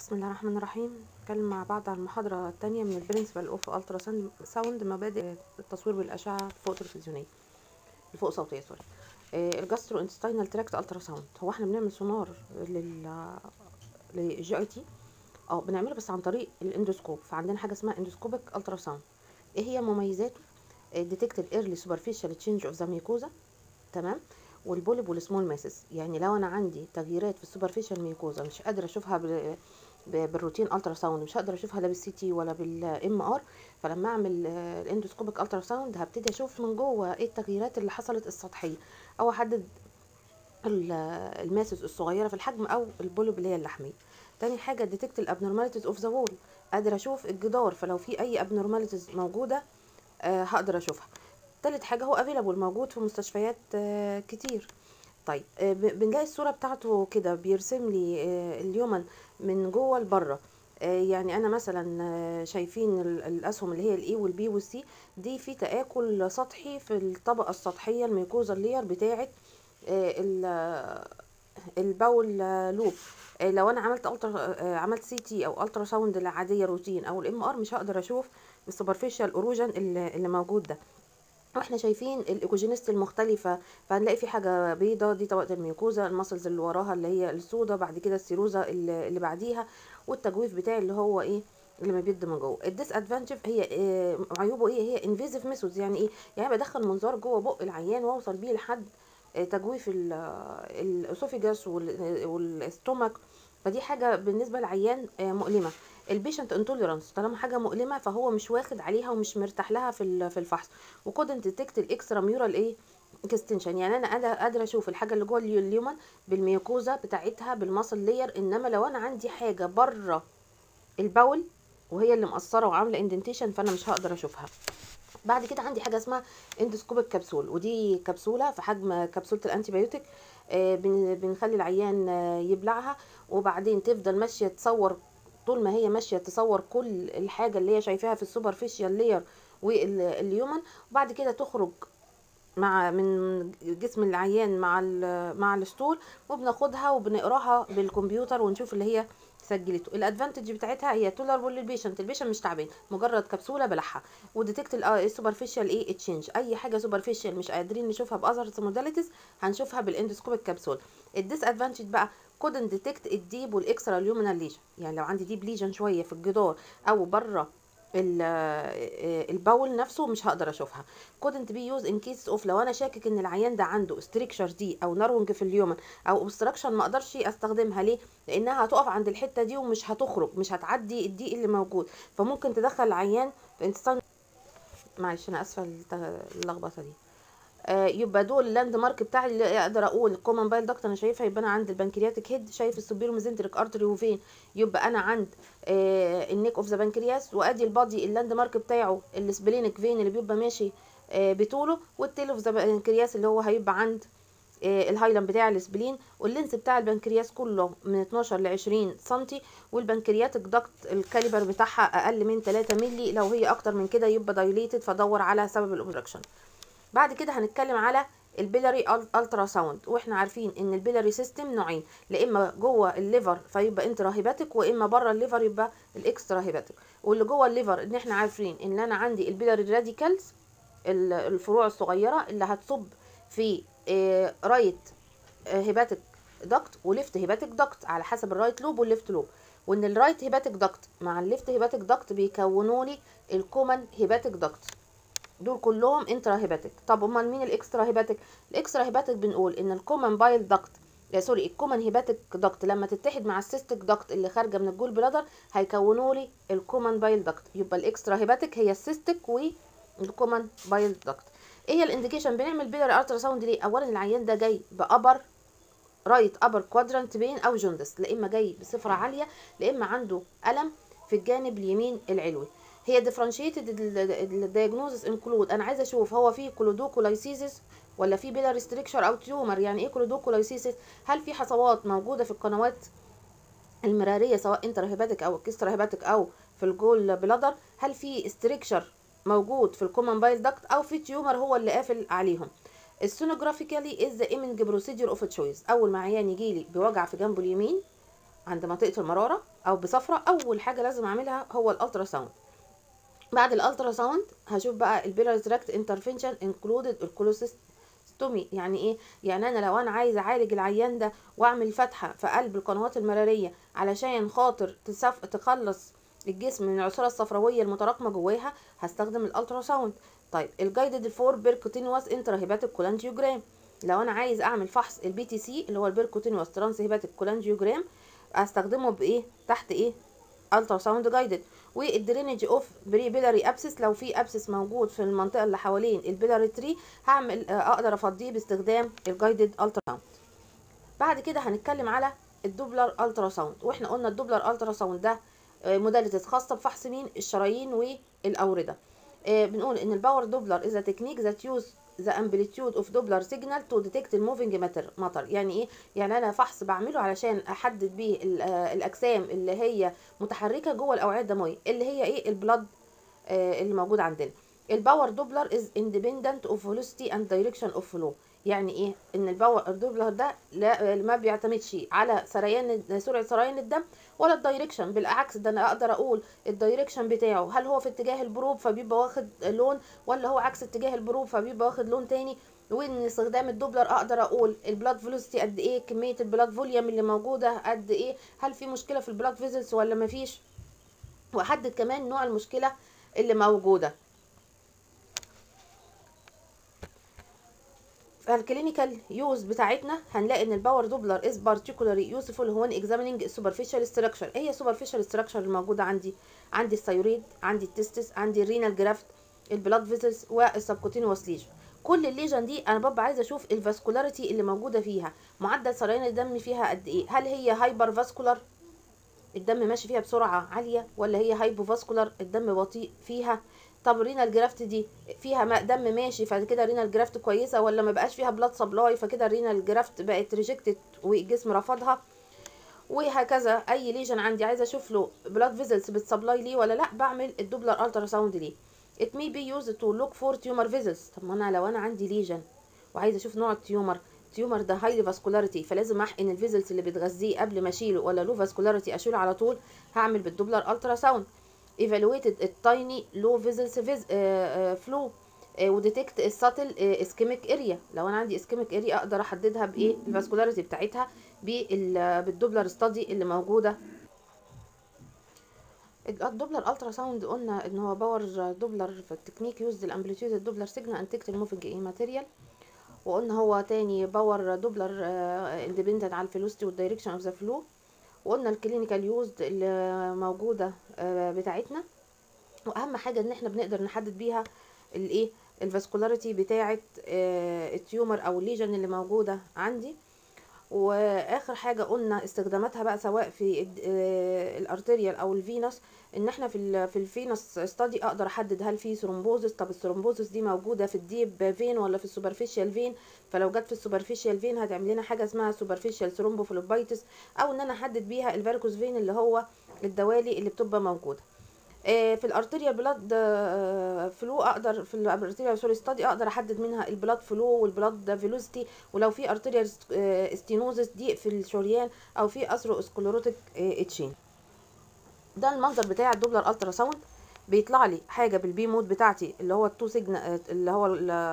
بسم الله الرحمن الرحيم نتكلم مع بعض عن المحاضرة الثانية من البرنسبل اوف الترا ساوند مبادئ التصوير بالأشعة فوق تلفزيونية الفوق صوتية سوري الجاسترو انتستينال تراكت الترا ساوند هو احنا بنعمل سونار لل للجي اي تي اه بنعمله بس عن طريق الاندوسكوب فعندنا حاجة اسمها اندوسكوبيك الترا ساوند ايه هي مميزاته ديتكتد ايرلي سوبرفيشال تشينج اوف ذا ميكوزا تمام والبولب والسمول ماسس يعني لو انا عندي تغييرات في السوبرفيشال ميكوزا مش قادره اشوفها بال... بالروتين الترا ساوند مش هقدر اشوفها لا بالسي تي ولا بالام ار فلما اعمل الاندوسكوبيك الترا ساوند هبتدي اشوف من جوه ايه التغييرات اللي حصلت السطحيه او احدد الماسس الصغيره في الحجم او البولب اللي هي اللحميه تاني حاجه ديتكت الابنورماليتيز اوف ذا وول قادر اشوف الجدار فلو في اي ابنورماليتيز موجوده أه هقدر اشوفها تالت حاجه هو افيلابل موجود في مستشفيات أه كتير طيب أه بنلاقي الصوره بتاعته كده بيرسم لي اليومن من جوه لبره يعني انا مثلا شايفين الاسهم اللي هي الاي والبي والسي دي في تاكل سطحي في الطبقه السطحيه الميكوزا اللير بتاعه الباول لوب لو انا عملت الترا عملت سي تي او الترا ساوند العاديه روتين او الام ار مش هقدر اشوف السوبرفيشال اوروجن اللي موجود ده واحنا شايفين الايكوجينست المختلفه فهنلاقي في حاجه بيضه دي طبقه الميوكوزا المسلز اللي وراها اللي هي السودا بعد كده السيروزا اللي بعديها والتجويف بتاعي اللي هو ايه اللي ما بيد من جوه الديس ادفانتج هي إيه عيوبه ايه هي انفيزيف ميثودز يعني ايه يعني بدخل منظار جوه بق العيان واوصل بيه لحد تجويف الاسوفيجاس والاستومك فدي حاجه بالنسبه للعيان مؤلمه البيشنت انتوليرانس طالما حاجه مؤلمه فهو مش واخد عليها ومش مرتاح لها في في الفحص وكودنت ديتكت الاكسترا ميورال ايه اكستنشن يعني انا قادره اشوف الحاجه اللي جوه اليومن بالميوكوزا بتاعتها بالمصل لير انما لو انا عندي حاجه بره البول وهي اللي مقصره وعامله اندنتيشن فانا مش هقدر اشوفها بعد كده عندي حاجه اسمها اندوسكوبيك كبسول ودي كبسوله في حجم كبسوله الانتي بايوتيك بنخلي العيان يبلعها وبعدين تفضل ماشيه تصور طول ما هي ماشيه تصور كل الحاجه اللي هي شايفاها في السوبرفيشال لير واليومن وبعد كده تخرج مع من جسم العيان مع مع الاسطول وبناخدها وبنقراها بالكمبيوتر ونشوف اللي هي سجلته الادفانتج بتاعتها هي تولربل للبيشنت البيشنت مش تعبان مجرد كبسوله بلعها وديتكت السوبرفيشال ايه تشينج اي حاجه سوبرفيشال مش قادرين نشوفها باذر موداليتيز هنشوفها بالاندوسكوبيك كبسول الديس ادفانتج بقى كودنت ديتكت الديب والاكسترا ليومينال ليجن يعني لو عندي ديب ليجن شويه في الجدار او بره الباول نفسه مش هقدر اشوفها كودنت بي يوز ان كيس اوف لو انا شاكك ان العيان ده عنده ستريكشر دي او نارونج في اليومن او اوبستراكشن ما اقدرش استخدمها ليه لانها هتقف عند الحته دي ومش هتخرج مش هتعدي الضيق اللي موجود فممكن تدخل العيان في انتصال معلش انا اسفه اللخبطه دي آه يبقى دول اللاند مارك بتاعي اللي اقدر اقول الكومن بايل دكت انا شايفها يبقى انا عند البنكرياتيك هيد شايف السوبيرو ميزنتريك ارتري وفين يبقى انا عند آه النيك اوف ذا بنكرياس وادي البادي اللاند مارك بتاعه السبلينيك فين اللي بيبقى ماشي آه بطوله والتيل اوف ذا بنكرياس اللي هو هيبقى عند آه الهايلاند بتاع السبلين واللينس بتاع البنكرياس كله من 12 ل 20 سم والبنكرياتيك دكت الكاليبر بتاعها اقل من 3 مللي لو هي اكتر من كده يبقى دايليتد فدور على سبب الاوبستراكشن بعد كده هنتكلم على البيلاري الترا ساوند واحنا عارفين ان البيلاري سيستم نوعين لا اما جوه الليفر فيبقى انترا هيباتيك واما بره الليفر يبقى الاكسترا هيباتيك واللي جوه الليفر ان احنا عارفين ان انا عندي البيلاري راديكالز الفروع الصغيره اللي هتصب في رايت هيباتيك دكت وليفت هيباتيك دكت على حسب الرايت لوب والليفت لوب وان الرايت هيباتيك دكت مع الليفت هيباتيك دكت بيكونوا لي الكومن هيباتيك دكت دول كلهم انترا هيباتيك طب امال مين الاكسترا هيباتيك الاكسترا هيباتيك بنقول ان الكومن بايل دكت يا سوري الكومن هيباتيك دكت لما تتحد مع السيستيك دكت اللي خارجه من الجول بلادر هيكونوا لي الكومن بايل دكت يبقى الاكسترا هيباتيك هي السيستيك والكومن بايل دكت ايه هي الانديكيشن بنعمل بيلر الترا ساوند ليه اولا العيان ده جاي بابر رايت ابر كوادرانت بين او جوندس لا اما جاي بصفره عاليه لا اما عنده الم في الجانب اليمين العلوي هي ديفرنشيتد الدياجنوزس انكلود انا عايزه اشوف هو في كلودوكولايسيسس ولا في بيلا ريستريكشر او تيومر يعني ايه كلودوكولايسيسس هل في حصوات موجوده في القنوات المراريه سواء انتر هيباتيك او اكسترا هيباتيك او في الجول بلادر هل في استريكشر موجود في الكومن بايل داكت او في تيومر هو اللي قافل عليهم السونوجرافيكالي از ذا ايمنج بروسيدور اوف تشويس اول ما عيان يجي لي بوجع في جنبه اليمين عند منطقه المراره او بصفرة اول حاجه لازم اعملها هو الالترا ساوند بعد الالترا ساوند هشوف بقى البيلاري تراكت انترفنشن انكلودد الكولوسيستومي يعني ايه يعني انا لو انا عايزه اعالج العيان ده واعمل فتحه في قلب القنوات المراريه علشان خاطر تسف... تخلص الجسم من العصاره الصفراويه المتراكمه جواها هستخدم الالترا ساوند طيب الجايدد فور بيركوتينوس انترا هيباتيك كولانجيوجرام لو انا عايز اعمل فحص البي تي سي اللي هو البيركوتينوس ترانس هيباتيك كولانجيوجرام استخدمه بايه تحت ايه الترا ساوند جايدد والدرينج اوف بري بيلاري ابسس لو في ابسس موجود في المنطقه اللي حوالين البيلاري تري هعمل اقدر افضيه باستخدام الجايدد الترا ساوند بعد كده هنتكلم على الدوبلر الترا ساوند واحنا قلنا الدوبلر الترا ساوند ده موداليتيز خاصه بفحص مين الشرايين والاورده بنقول ان الباور دوبلر از تكنيك ذات يوز the amplitude of Doppler signal to detect the moving matter matter يعني ايه يعني انا فحص بعمله علشان احدد بيه الاجسام اللي هي متحركه جوه الاوعيه الدمويه اللي هي ايه البلد اللي موجود عندنا الباور دوبلر is independent of velocity and direction of flow يعني ايه ان الباور دوبلر ده لا ما بيعتمدش على سريان سرعه سريان الدم ولا الدايركشن بالعكس ده انا اقدر اقول الدايركشن بتاعه هل هو في اتجاه البروب فبيبقى واخد لون ولا هو عكس اتجاه البروب فبيبقى واخد لون تاني وان استخدام الدوبلر اقدر اقول البلاد فيلوسيتي قد ايه كميه البلاد فوليوم اللي موجوده قد ايه هل في مشكله في البلاد فيزلز ولا مفيش واحدد كمان نوع المشكله اللي موجوده فالكلينيكال يوز بتاعتنا هنلاقي ان الباور دوبلر از بارتيكولاري يوسفول هو اكزاميننج السوبرفيشال ستراكشر ايه هي السوبرفيشال ستراكشر الموجوده عندي عندي الثيرويد عندي التستس عندي الرينال جرافت البلاد فيزلز والسبكوتينوس ليجن كل الليجن دي انا ببقى عايزه اشوف الفاسكولاريتي اللي موجوده فيها معدل سريان الدم فيها قد ايه هل هي هايبر فاسكولار الدم ماشي فيها بسرعه عاليه ولا هي هايبو فاسكولار الدم بطيء فيها طب رينال جرافت دي فيها دم ماشي فكده رينال جرافت كويسه ولا ما بقاش فيها بلاد سبلاي فكده الرينال جرافت بقت ريجكتد والجسم رفضها وهكذا اي ليجن عندي عايزه اشوف له بلاد فيزلز بتسبلاي ليه ولا لا بعمل الدوبلر الترا ساوند ليه it may be used to look for tumor vessels طب ما انا لو انا عندي ليجن وعايزه اشوف نوع التيومر التيومر ده هاي فاسكولاريتي فلازم احقن الفيزلز اللي بتغذيه قبل ما اشيله ولا له فاسكولاريتي اشيله على طول هعمل بالدوبلر الترا ساوند evaluated التايني لو فيزلز فلو وديتكت الساتل اسكيميك اريا لو انا عندي اسكيميك اريا اقدر احددها بايه الفاسكولاريتي بتاعتها بالدوبلر ستادي اللي موجوده الدوبلر الترا ساوند قلنا ان هو باور دوبلر في التكنيك يوز الامبليتيود الدوبلر سيجنال انتكت الموفنج اي ماتيريال وقلنا هو تاني باور دوبلر اندبندنت على الفيلوسيتي والدايركشن اوف ذا فلو وقلنا الكلينيكال يوز اللي موجوده بتاعتنا واهم حاجه ان احنا بنقدر نحدد بيها الايه الفاسكولاريتي بتاعه التيومر او الليجن اللي موجوده عندي واخر حاجه قلنا استخداماتها بقى سواء في الارتريال او الفينوس ان احنا في في الفينوس ستادي اقدر احدد هل في ثرومبوزس طب الثرومبوزس دي موجوده في الديب فين ولا في السوبرفيشال فين فلو جت في السوبرفيشال فين هتعمل لنا حاجه اسمها سوبرفيشال ثرومبوفلوبايتس او ان انا احدد بيها الفاركوز فين اللي هو الدوالي اللي بتبقى موجوده في الارتريال بلاد فلو اقدر في الارتريال سوري ستادي اقدر احدد منها البلاد فلو والبلاد فيلوسيتي ولو في ارتريال ستينوزس دي في الشريان او في اثرو اسكليروتيك اتشين ده المنظر بتاع الدوبلر الترا ساوند بيطلع لي حاجه بالبي مود بتاعتي اللي هو التو سيجنال اللي هو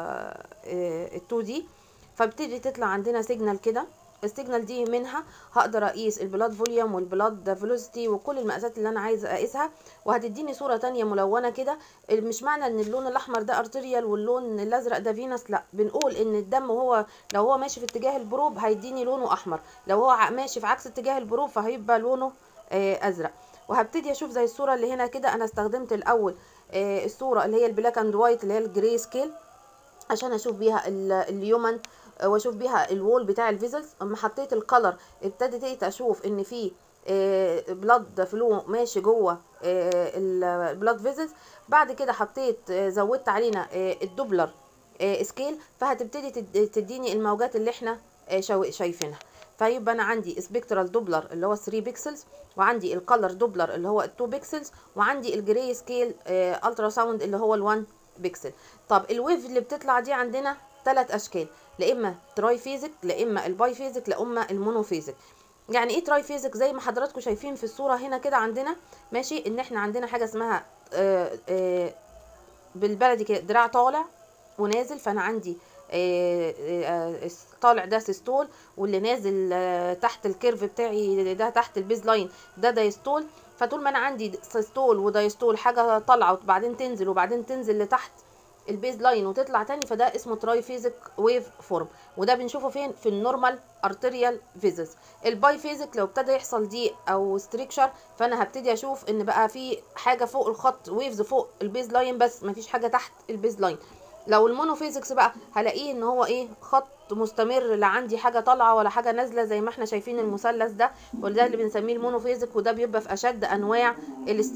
التو دي فبتدي تطلع عندنا سيجنال كده السيجنال دي منها هقدر اقيس البلاد فوليوم والبلاد فيلوسيتي وكل المقاسات اللي انا عايزه اقيسها وهتديني صوره تانية ملونه كده مش معنى ان اللون الاحمر ده ارتريال واللون الازرق ده فينس لا بنقول ان الدم وهو لو هو ماشي في اتجاه البروب هيديني لونه احمر لو هو ماشي في عكس اتجاه البروب فهيبقى لونه ازرق وهبتدي اشوف زي الصوره اللي هنا كده انا استخدمت الاول الصوره اللي هي البلاك اند وايت اللي هي الجري سكيل عشان اشوف بيها اليومن واشوف بيها الوول بتاع الفيزلز اما حطيت الكلر ابتديت اشوف ان في بلاد فلو ماشي جوه البلاد فيزلز بعد كده حطيت زودت علينا الدوبلر سكيل فهتبتدي تديني الموجات اللي احنا شايفينها فيبقى انا عندي سبيكترال دوبلر اللي هو 3 بيكسلز وعندي الكالر دوبلر اللي هو 2 بيكسلز وعندي الجراي سكيل الترا ساوند اللي هو 1 بيكسل طب الويف اللي بتطلع دي عندنا ثلاث اشكال لا اما تراي فيزك لا اما الباي فيزك لا اما المونو فيزك يعني ايه تراي فيزك زي ما حضراتكم شايفين في الصوره هنا كده عندنا ماشي ان احنا عندنا حاجه اسمها آه، آه، بالبلدي كده دراع طالع ونازل فانا عندي آه، آه، آه، طالع ده سيستول واللي نازل آه، تحت الكيرف بتاعي ده تحت البيز لاين ده دايستول فطول ما انا عندي سيستول ودايستول حاجه طالعه وبعدين تنزل وبعدين تنزل لتحت البيز لاين وتطلع تاني فده اسمه تراي فيزيك ويف فورم وده بنشوفه فين في النورمال ارتريال فيزز الباي فيزيك لو ابتدى يحصل ضيق او ستريكشر فانا هبتدي اشوف ان بقى في حاجه فوق الخط ويفز فوق البيز لاين بس مفيش حاجه تحت البيز لاين لو المونوفيزكس بقى هلاقيه ان هو ايه خط مستمر لا عندي حاجه طالعه ولا حاجه نازله زي ما احنا شايفين المثلث ده وده اللي بنسميه المونوفيزك وده بيبقى في اشد انواع الاست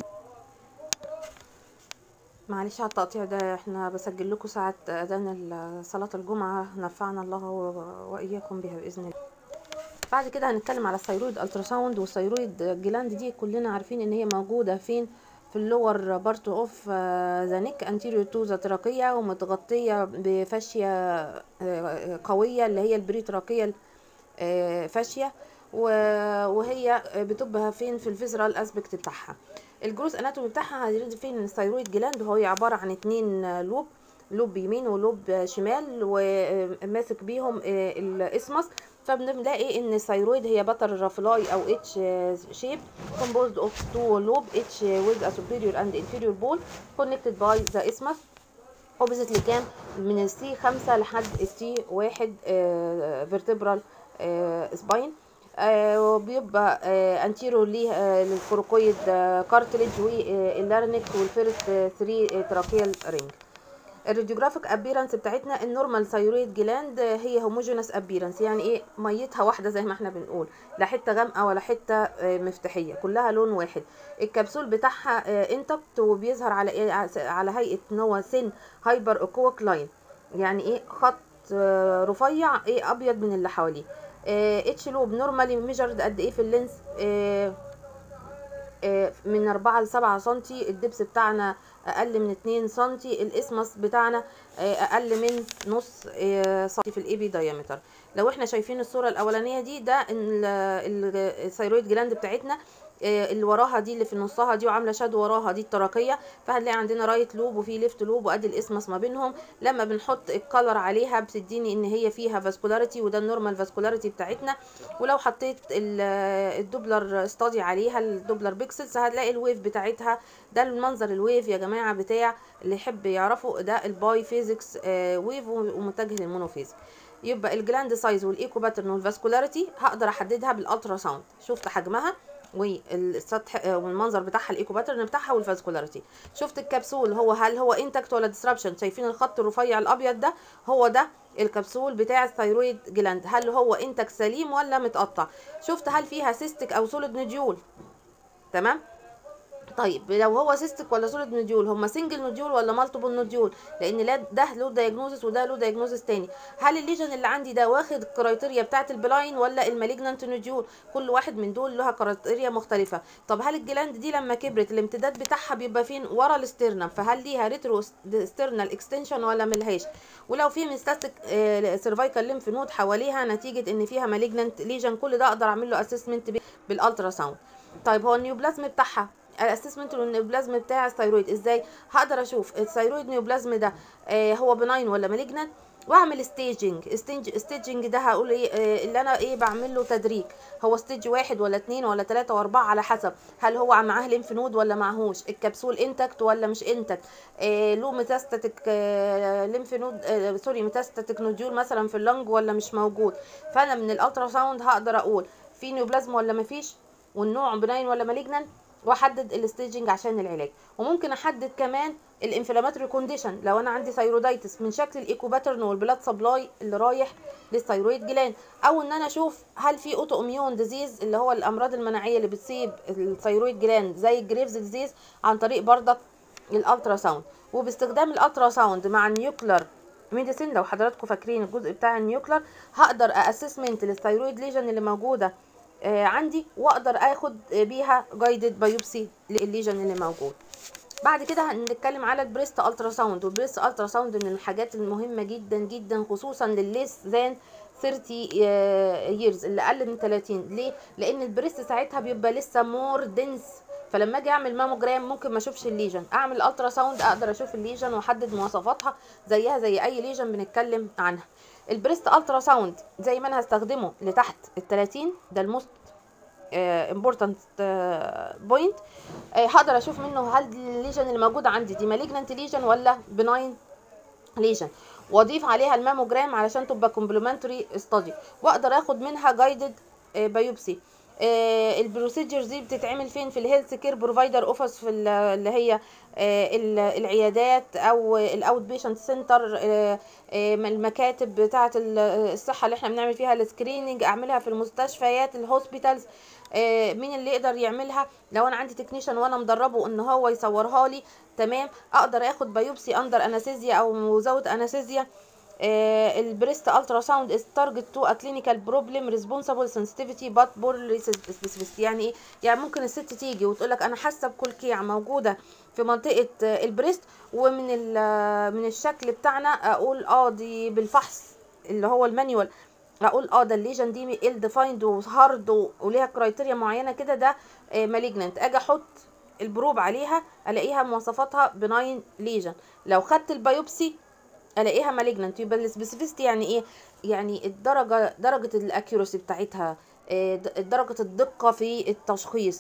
معلش على التقطيع ده احنا بسجل لكم ساعة اذان ال- صلاة الجمعة نفعنا الله و- واياكم بها باذن الله بعد كده هنتكلم على الثيرويد التراساوند والثيرويد جلاند دي كلنا عارفين ان هي موجودة فين في اللور بارت اوف ذا نيك انتيريور تو ذا تراكية ومتغطية بفاشية آه، قوية اللي هي البريتراكية فاشية و- وهي بتبقى فين في الفيزرال اسبكت بتاعها الجروس اناتومي بتاعها هنرد فين الثيرويد جلاند وهو عبارة عن اتنين لوب لوب يمين ولوب شمال وماسك بيهم الاسمس فبنلاقي ان الثيرويد هي بطر رافلاي او اتش شيب composed of two lobe each with a superior and inferior ball connected by the isthmus opposite لكام من السي خمسة لحد السي واحد فيرتبرال سباين وبيبقى انتيرو ليه آه، للكروكويد كارتليج واللارنك والفيرست 3 تراكيال رينج الراديوجرافيك ابيرنس بتاعتنا النورمال ثيرويد جلاند هي هوموجينس ابيرنس يعني ايه ميتها واحده زي ما احنا بنقول لا حته غامقه ولا حته آه، مفتاحيه كلها لون واحد الكبسول بتاعها انتكت وبيظهر على ايه على هيئه ان هو سن هايبر اوكوك لاين يعني ايه خط آه، رفيع ايه ابيض من اللي حواليه اتش لوب نورمالي ميجرد قد ايه في اللينس آه، آه، من 4 ل 7 سنتي الدبس بتاعنا اقل من 2 سنتي الاسمس بتاعنا آه، اقل من نص آه، سنتي في الاي بي دايمتر لو احنا شايفين الصوره الاولانيه دي ده ال- ال- الثيرويد جلاند بتاعتنا آه، اللي وراها دي اللي في نصها دي وعامله شاد وراها دي التراكيه فهنلاقي عندنا رايت لوب وفي ليفت لوب وادي الاسمس ما بينهم لما بنحط الكلر عليها بتديني ان هي فيها فاسكولاريتي وده النورمال فاسكولاريتي بتاعتنا ولو حطيت ال- الدوبلر ستادي عليها الدوبلر بيكسلز هتلاقي الويف بتاعتها ده المنظر الويف يا جماعه بتاع اللي يحب يعرفه ده الباي فيزيكس ويف ومتجه للمونوفيز يبقى الجلاند سايز والايكو باترن والفاسكولاريتي هقدر احددها بالالترا ساوند شفت حجمها والسطح آه، والمنظر بتاعها الايكو باترن بتاعها والفاسكولاريتي شفت الكبسول هو هل هو انتكت ولا ديسربشن شايفين الخط الرفيع الابيض ده هو ده الكبسول بتاع الثيرويد جلاند هل هو انتك سليم ولا متقطع شفت هل فيها سيستك او سوليد نوديول تمام طيب لو هو سيستك ولا سوليد نوديول هما سنجل نوديول ولا مالتيبل نوديول لان لا ده له دايجنوزس وده له دايجنوزس تاني هل الليجن اللي عندي ده واخد الكرايتيريا بتاعه البلاين ولا المالجنانت نوديول كل واحد من دول لها كرايتيريا مختلفه طب هل الجلاند دي لما كبرت الامتداد بتاعها بيبقى فين ورا الاسترنم فهل ليها ريترو سترنال اكستنشن ولا ملهاش ولو في ميستاتيك سيرفايكال ليمف نود حواليها نتيجه ان فيها مالجنانت ليجن كل ده اقدر اعمل له اسسمنت بالالترا ساوند طيب هو النيوبلازم بتاعها الاسسمنت للنيوبلازم بتاع الثيرويد ازاي هقدر اشوف الثيرويد نيوبلازم ده آه هو بناين ولا مالجنانت واعمل ستيجنج ستيجنج ده هقول ايه آه اللي انا ايه بعمل له تدريج هو ستيج واحد ولا اتنين ولا تلاتة واربعة على حسب هل هو معاه ليمف نود ولا معهوش الكبسول انتكت ولا مش انتكت آه له ميتاستاتيك آه ليمف نود آه سوري ميتاستاتيك نوديول مثلا في اللنج ولا مش موجود فانا من الالترا ساوند هقدر اقول في نيوبلازم ولا مفيش والنوع بناين ولا مالجنان واحدد الستيجنج عشان العلاج وممكن احدد كمان الانفلاماتوري كونديشن لو انا عندي ثيرودايتس من شكل الايكو باترن والبلاد سبلاي اللي رايح للثيرويد جلاند او ان انا اشوف هل في اوتو اميون ديزيز اللي هو الامراض المناعيه اللي بتصيب الثيرويد جلاند زي الجريفز ديزيز عن طريق بردك الالترا ساوند وباستخدام الالترا ساوند مع النيوكلر ميديسين لو حضراتكم فاكرين الجزء بتاع النيوكلر هقدر اسسمنت للثيرويد ليجن اللي موجوده آه عندي واقدر اخد بيها جايدد بايوبسي للليجن اللي موجود بعد كده هنتكلم على البريست الترا ساوند والبريست الترا ساوند من الحاجات المهمه جدا جدا خصوصا للليس ذان 30 ييرز اللي اقل من 30 ليه لان البريست ساعتها بيبقى لسه مور دنس فلما اجي اعمل ماموجرام ممكن ما اشوفش الليجن اعمل الترا ساوند اقدر اشوف الليجن واحدد مواصفاتها زيها زي اي ليجن بنتكلم عنها البريست الترا ساوند زي ما انا هستخدمه لتحت ال 30 ده الموست امبورتنت بوينت هقدر اشوف منه هل الليجن اللي موجوده عندي دي مالجنانت ليجن ولا بناين ليجن واضيف عليها الماموجرام علشان تبقى كومبلمنتري ستادي واقدر اخد منها جايدد بايوبسي آه البروسيجرز دي بتتعمل فين في الهيلث كير بروفايدر اوفيس في اللي هي آه العيادات او الاوت بيشنت سنتر آه المكاتب بتاعه الصحه اللي احنا بنعمل فيها السكريننج اعملها في المستشفيات الهوسبيتالز مين اللي يقدر يعملها لو انا عندي تكنيشن وانا مدربه ان هو يصورها لي تمام اقدر اخد بايوبسي اندر انستيزيا او مزود انستيزيا البريست الترا ساوند از تارجت تو ا كلينيكال بروبلم ريسبونسبل سنسيتيفيتي بات بور سبيسيفيستي يعني ايه يعني ممكن الست تيجي وتقول لك انا حاسه بكلكيع موجوده في منطقه البريست ومن من الشكل بتاعنا اقول اه دي بالفحص اللي هو المانيوال اقول اه ده الليجن دي ال ديفايند وهارد وليها كرايتيريا معينه كده ده مالجننت اجي احط البروب عليها الاقيها مواصفاتها بناين ليجن لو خدت البيوبسي الاقيها مالجننت يبقى السبيسيفيستي يعني ايه يعني الدرجه درجه الاكيورسي بتاعتها درجه الدقه في التشخيص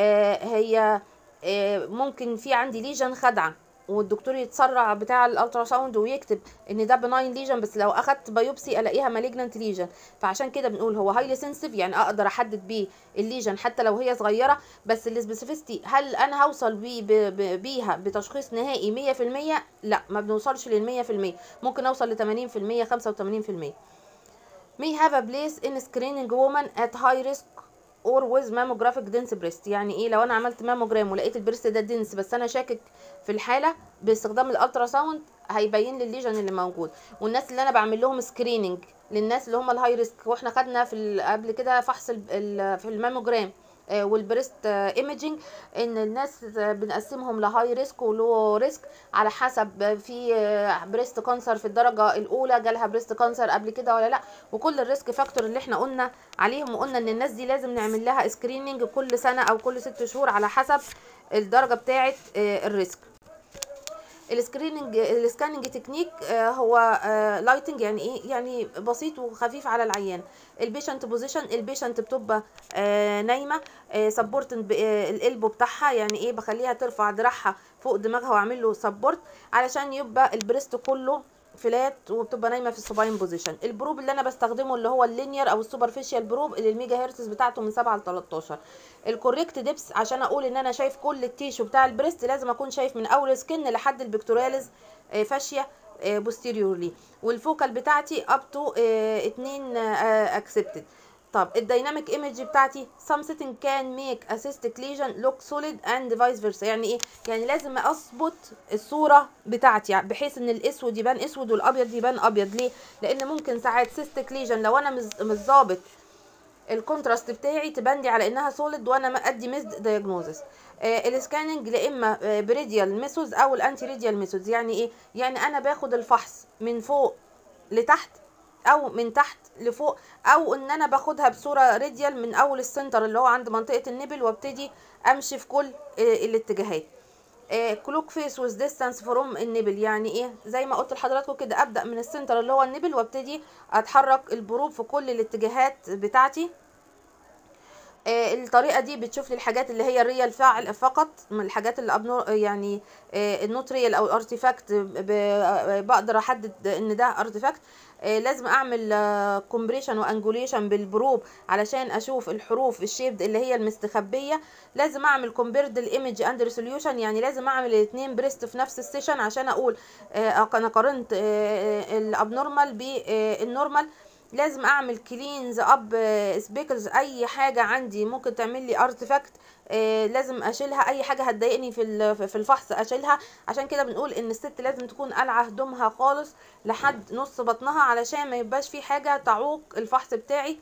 هي ممكن في عندي ليجن خدعه والدكتور يتسرع بتاع الالترا ساوند ويكتب ان ده بناين ليجن بس لو اخدت بايوبسي الاقيها مالجننت ليجن فعشان كده بنقول هو هايلي سنسيف يعني اقدر احدد بيه الليجن حتى لو هي صغيره بس السبيسيفيستي هل انا هوصل بيه بيها بتشخيص نهائي 100% لا ما بنوصلش لل 100% ممكن اوصل ل 80% 85% may have a place in screening woman at high risk اور ويز ماموجرافيك دنس بريست يعني ايه لو انا عملت ماموجرام ولقيت البريست ده دنس بس انا شاكك في الحاله باستخدام الالترا ساوند هيبين لي الليجن اللي موجود والناس اللي انا بعمل لهم سكريننج للناس اللي هم الهاي ريسك واحنا خدنا في قبل كده فحص في الماموجرام والبريست ايميجينج ان الناس بنقسمهم لهاي ريسك ولو ريسك على حسب في بريست كانسر في الدرجه الاولى جالها بريست كانسر قبل كده ولا لا وكل الريسك فاكتور اللي احنا قلنا عليهم وقلنا ان الناس دي لازم نعمل لها سكريننج كل سنه او كل ست شهور على حسب الدرجه بتاعه الريسك السكريننج السكاننج تكنيك هو لايتنج يعني ايه يعني بسيط وخفيف على العيان البيشنت بوزيشن البيشنت بتبقى نايمه سبورت القلب بتاعها يعني ايه بخليها ترفع دراعها فوق دماغها واعمل له سبورت علشان يبقى البريست كله فلات وبتبقى نايمه في السوباين بوزيشن البروب اللي انا بستخدمه اللي هو اللينير او السوبرفيشال بروب اللي الميجا هرتز بتاعته من 7 ل 13 الكوريكت ديبس عشان اقول ان انا شايف كل التيشو بتاع البريست لازم اكون شايف من اول سكن لحد البكتوراليز فاشيه بوستيريورلي والفوكال بتاعتي اب تو 2 اكسبتد طب الدايناميك ايمج بتاعتي some setting can make a cystic lesion look solid and vice versa يعني ايه يعني لازم اظبط الصوره بتاعتي بحيث ان الاسود يبان اسود والابيض يبان ابيض ليه لان ممكن ساعات cystic lesion لو انا مش ظابط الكونتراست بتاعي تبان لي على انها سوليد وانا ما ادي ميزد دايجنوزس آه السكاننج لا اما آه بريديال ميثودز او الانتي ريديال ميثودز يعني ايه يعني انا باخد الفحص من فوق لتحت او من تحت لفوق او ان انا باخدها بصوره راديال من اول السنتر اللي هو عند منطقه النبل وابتدي امشي في كل آه الاتجاهات كلوك فيس ويز ديستانس فروم النبل يعني ايه زي ما قلت لحضراتكم كده ابدا من السنتر اللي هو النبل وابتدي اتحرك البروب في كل الاتجاهات بتاعتي آه الطريقه دي بتشوف لي الحاجات اللي هي الريال فعل فقط من الحاجات اللي أبنو يعني آه النوت ريال او الارتيفاكت بقدر احدد ان ده ارتيفاكت آه لازم اعمل كومبريشن وانجوليشن بالبروب علشان اشوف الحروف الشيبد اللي هي المستخبيه لازم اعمل كومبيرد الايمج اند ريسوليوشن يعني لازم اعمل الاثنين بريست في نفس السيشن عشان اقول انا قارنت الابنورمال بالنورمال لازم اعمل كلينز اب سبيكلز اي حاجه عندي ممكن تعمل لي ارتفاكت آه لازم اشيلها اي حاجه هتضايقني في في الفحص اشيلها عشان كده بنقول ان الست لازم تكون قلعه هدومها خالص لحد نص بطنها علشان ما يبقاش في حاجه تعوق الفحص بتاعي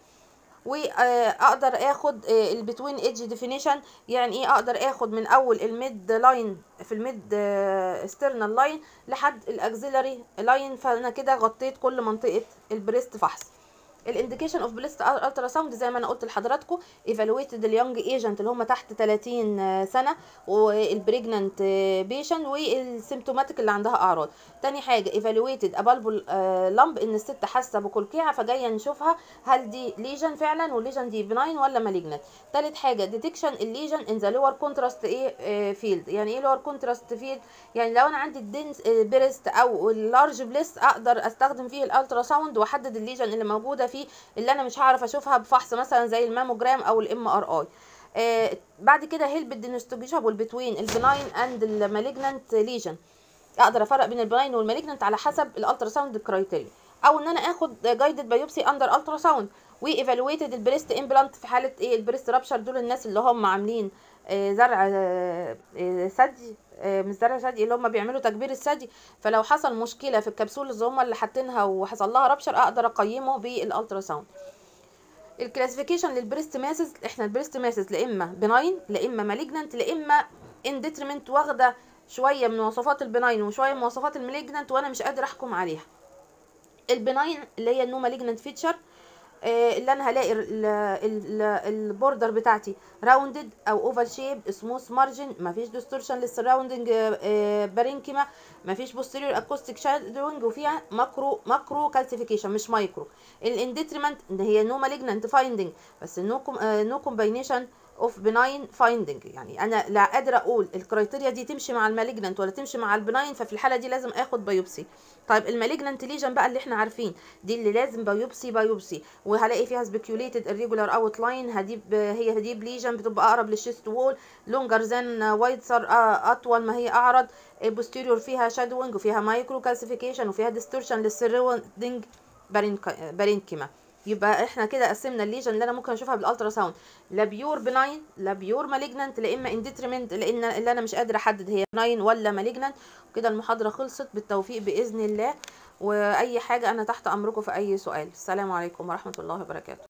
واقدر اخد البتوين ايدج ديفينيشن يعني ايه اقدر اخد من اول الميد لاين في الميد استرنال لاين لحد الاكسيلري لاين فانا كده غطيت كل منطقه البريست فحص الانديكيشن اوف بليست الترا ساوند زي ما انا قلت لحضراتكم ايفالويتد اليونج ايجنت اللي هم تحت 30 سنه والبريجننت بيشن والسيمتوماتيك اللي عندها اعراض تاني حاجه ايفالويتد ابالبل لامب ان الست حاسه بكلكيعه فجايه نشوفها هل دي ليجن فعلا والليجن دي بناين ولا مالجنت تالت حاجه ديتكشن الليجن ان ذا لور كونتراست ايه فيلد يعني ايه لور كونتراست فيلد يعني لو انا عندي الدنس بريست او اللارج بليست اقدر استخدم فيه الالترا ساوند واحدد الليجن اللي موجوده فيه اللي انا مش هعرف اشوفها بفحص مثلا زي الماموجرام او الام ار اي آه بعد كده هيلب الدينستوجيشابل بتوين البناين اند المالجنانت ليجن اقدر افرق بين البناين والمالجنانت على حسب الالترا ساوند كرايتيريا او ان انا اخد جايدد بايوبسي اندر الترا ساوند وايفالويتد البريست امبلانت في حاله ايه البريست رابشر دول الناس اللي هم عاملين آه زرع آه ثدي مش زرع ثدي اللي هم بيعملوا تكبير الثدي فلو حصل مشكله في الكبسول اللي هم اللي حاطينها وحصل لها رابشر اقدر اقيمه بالالترا ساوند الكلاسيفيكيشن للبريست ماسز احنا البريست ماسز لا اما بناين لا اما مالجنانت لا اما ان ديترمنت واخده شويه من مواصفات البناين وشويه من مواصفات المالجنانت وانا مش قادر احكم عليها البناين اللي هي النو مالجنانت فيتشر اللي انا هلاقي البوردر بتاعتي راوندد او اوفال شيب سموث مارجن مفيش ديستورشن للسراوندنج بارينكيما مفيش بوستيريور اكوستيك شادوينج وفيها ماكرو ماكرو كالسيفيكيشن مش مايكرو الانديتريمنت ان هي نو مالجنانت فايندنج بس نو نو كومباينيشن اوف بناين فايندنج يعني انا لا قادره اقول الكرايتيريا دي تمشي مع المالجنانت ولا تمشي مع البناين ففي الحاله دي لازم اخد بايوبسي طيب المالجنانت ليجن بقى اللي احنا عارفين دي اللي لازم بايوبسي بايوبسي وهلاقي فيها سبيكيوليتد irregular اوت لاين هديب هي هديب ليجن بتبقى اقرب للشيست وول لونجر ذان وايتسر اطول ما هي اعرض بوستيريور فيها شادوينج وفيها مايكرو كالسيفيكيشن وفيها ديستورشن للسراوندنج بارينكيما يبقى احنا كده قسمنا الليجن اللي انا ممكن اشوفها بالالترا ساوند لا بيور بناين لا بيور مالجنانت لا اما انديترمنت لان اللي انا مش قادره احدد هي بناين ولا مالجنانت وكده المحاضره خلصت بالتوفيق باذن الله واي حاجه انا تحت امركم في اي سؤال السلام عليكم ورحمه الله وبركاته